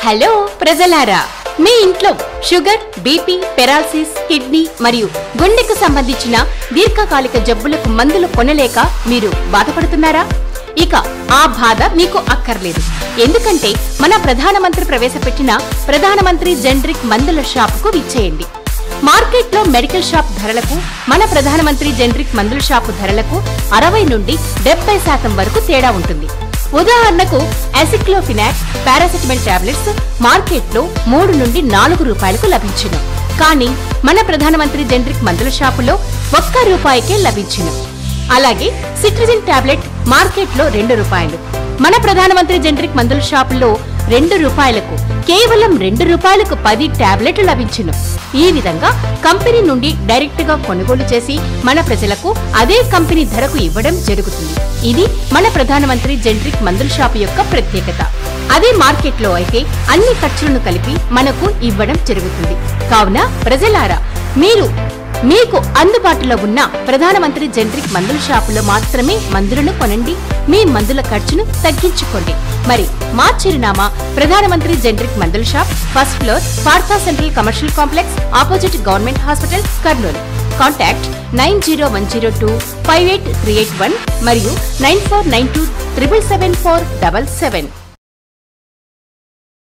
hello ప్రజలారా మీ ఇంట్లో sugar BP paralysis kidney మరియు గుండెకు సంబంధించిన దీర్ఘకాలిక జబ్బులకు మందులు కొనలేక మీరు బాధపడుతున్నారా ఇక ఆ బాధ మీకు అక్కర్లేదు ఎందుకంటే మన ప్రధానమంత్రి ప్రవేశపెట్టిన ప్రధానమంత్రి జనరిక్ మందుల షాపుకు విచ్చేయండి మార్కెట్లో మెడికల్ షాప్ ధరలకు మన ప్రధానమంత్రి జనరిక్ మందుల షాపు ధరలకు అరవై నుండి డెబ్బై శాతం వరకు తేడా ఉంటుంది ఉదాహరణకు అసిక్లోఫినాక్ పారాసిటమల్ టాబ్లెట్స్ మార్కెట్లో మూడు నుండి నాలుగు రూపాయలకు లభించును కానీ మన ప్రధానమంత్రి జనరిక్ మందుల షాపులో ఒక్క రూపాయికే లభించును అలాగే సిట్రిజిన్ టాబ్లెట్ మార్కెట్లో రెండు రూపాయలు మన ప్రధానమంత్రి జనరిక్ మందుల షాపులో రెండు రూపాయలకు కేవలం రెండు రూపాయలకు పది టాబ్లెట్లు లభించును ఈ విధంగా కంపెనీ నుండి డైరెక్ట్ గా కొనుగోలు చేసి మన ప్రజలకు అదే కంపెనీ ధరకు ఇవ్వడం జరుగుతుంది ఇది మన ప్రధానమంత్రి జనరిక్ మందుల షాపు యొక్క ప్రత్యేకత అదే మార్కెట్లో అయితే అన్ని ఖర్చులను కలిపి మనకు ఇవ్వడం జరుగుతుంది కావున ప్రజలారా మీరు మీకు అందుబాటులో ఉన్న ప్రధానమంత్రి జనరిక్ మందుల షాపులో మాత్రమే మందులను కొనండి మీ మందుల ఖర్చును తగ్గించుకోండి మరి మా చిరునామా ప్రధానమంత్రి జనరిక్ మందుల shop first floor Partha central commercial complex opposite government hospital Kurnool contact nine zero one zero two five eight three eight one మరియు nine four nine two triple seven four double seven